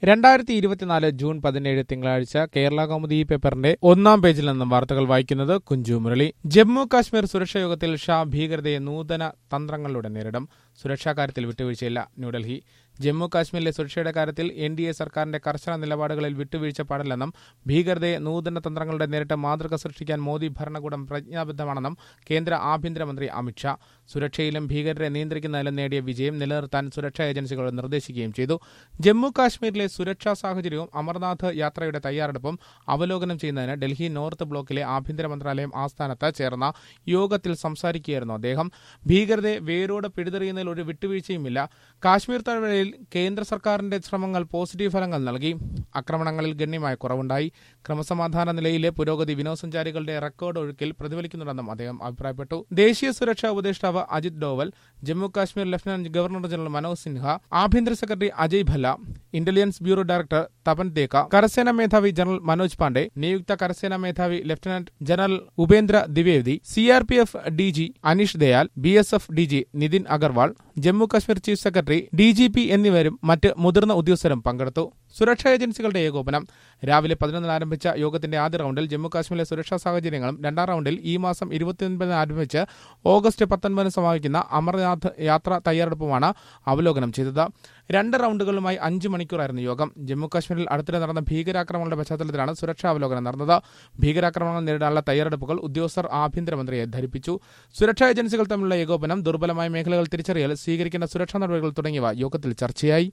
രണ്ടായിരത്തി ഇരുപത്തിനാല് ജൂൺ പതിനേഴ് തിങ്കളാഴ്ച കേരള കൗമുദി പേപ്പറിന്റെ ഒന്നാം പേജിൽ നിന്നും വാർത്തകൾ വായിക്കുന്നത് കുഞ്ചു മുരളി ജമ്മു കാശ്മീർ സുരക്ഷാ യോഗത്തിൽ ഷാ ഭീകരതയെ നൂതന തന്ത്രങ്ങളിലൂടെ നേരിടും സുരക്ഷാ കാര്യത്തിൽ വിട്ടുവീഴ്ചയില്ല ന്യൂഡൽഹി ജമ്മു കാശ്മീരിലെ സുരക്ഷയുടെ കാര്യത്തിൽ എൻ ഡി എ സർക്കാരിന്റെ കർശന നിലപാടുകളിൽ വിട്ടുവീഴ്ച പാടില്ലെന്നും ഭീകരതയെ നൂതന തന്ത്രങ്ങളുടെ നേരിട്ട് മാതൃക സൃഷ്ടിക്കാൻ മോദി ഭരണകൂടം പ്രതിജ്ഞാബദ്ധമാണെന്നും കേന്ദ്ര ആഭ്യന്തരമന്ത്രി അമിത്ഷാ സുരക്ഷയിലും ഭീകരരെ നിയന്ത്രിക്കുന്നതിലും നേടിയ വിജയം നിലനിർത്താൻ സുരക്ഷാ ഏജൻസികളോട് നിർദ്ദേശിക്കുകയും ചെയ്തു ജമ്മു കാശ്മീരിലെ സുരക്ഷാ സാഹചര്യവും അമർനാഥ് യാത്രയുടെ തയ്യാറെടുപ്പും അവലോകനം ചെയ്യുന്നതിന് ഡൽഹി നോർത്ത് ബ്ലോക്കിലെ ആഭ്യന്തര മന്ത്രാലയം ആസ്ഥാനത്ത് ചേർന്ന യോഗത്തിൽ സംസാരിക്കുകയായിരുന്നു അദ്ദേഹം ഭീകരതയെ വേരോട് പിടിതെറിയുന്നതിൽ ഒരു വിട്ടുവീഴ്ചയുമില്ല കാശ്മീർ താഴ്വരയിൽ കേന്ദ്ര സർക്കാരിന്റെ ശ്രമങ്ങൾ പോസിറ്റീവ് ഫലങ്ങൾ നൽകി ആക്രമണങ്ങളിൽ ഗണ്യമായ കുറവുണ്ടായി ക്രമസമാധാന നിലയിലെ പുരോഗതി വിനോദസഞ്ചാരികളുടെ റെക്കോർഡ് ഒഴുക്കിൽ പ്രതിഫലിക്കുന്നുണ്ടെന്നും അദ്ദേഹം അഭിപ്രായപ്പെട്ടു ദേശീയ സുരക്ഷാ ഉപദേഷ്ടാവ് Ajit Doval Jammu Kashmir lieutenant governor general Manoj Sinha ആഭ്യന്തര സെക്രട്ടറി Ajay Bhalla intelligence bureau director Tapan Deka കരസേനാ മേധാവി ജനറൽ മനോജ് പാണ്ഡെ നിയുക്ത കരസേനാ മേധാവി lieutenant general Upendra Dwivedi C R P F D G Anish Dayal B S F D G Nitin Agarwal Jammu Kashmir chief secretary D G P എന്നിവരും മറ്റ് മുതിർന്ന ഉദ്യോഗസ്ഥരും പങ്കെടുത്തു സുരക്ഷാ ഏജൻസികളുടെ ഏകോപനം രാവിലെ പതിനൊന്നിന് ആരംഭിച്ച യോഗത്തിന്റെ ആദ്യ റൌണ്ടിൽ ജമ്മു കാശ്മീരിലെ സുരക്ഷാ സാഹചര്യങ്ങളും രണ്ടാം റൌണ്ടിൽ ഈ മാസം ഇരുപത്തിയൊൻപതിന് ആരംഭിച്ച് ഓഗസ്റ്റ് പത്തൊൻപതിന് സമാപിക്കുന്ന അമർനാഥ് യാത്രാ തയ്യാറെടുപ്പുമാണ് അവലോകനം ചെയ്തത് രണ്ട് റൌണ്ടുകളുമായി അഞ്ച് മണിക്കൂറായിരുന്നു യോഗം ജമ്മു കാശ്മീരിൽ അടുത്തിടെ നടന്ന ഭീകരാക്രമണങ്ങളുടെ പശ്ചാത്തലത്തിലാണ് സുരക്ഷാ അവലോകനം നടന്നത് ഭീകരാക്രമണങ്ങൾ നേരിടാനുള്ള തയ്യാറെടുപ്പുകൾ ഉദ്യോഗസ്ഥർ ആഭ്യന്തരമന്ത്രിയെ ധരിപ്പിച്ചു സുരക്ഷാ ഏജൻസികൾ തമ്മിലുള്ള ഏകോപനം ദുർബലമായ മേഖലകൾ തിരിച്ചറിയൽ സ്വീകരിക്കേണ്ട സുരക്ഷാ നടപടികൾ തുടങ്ങിയവ യോഗത്തിൽ ചർച്ചയായി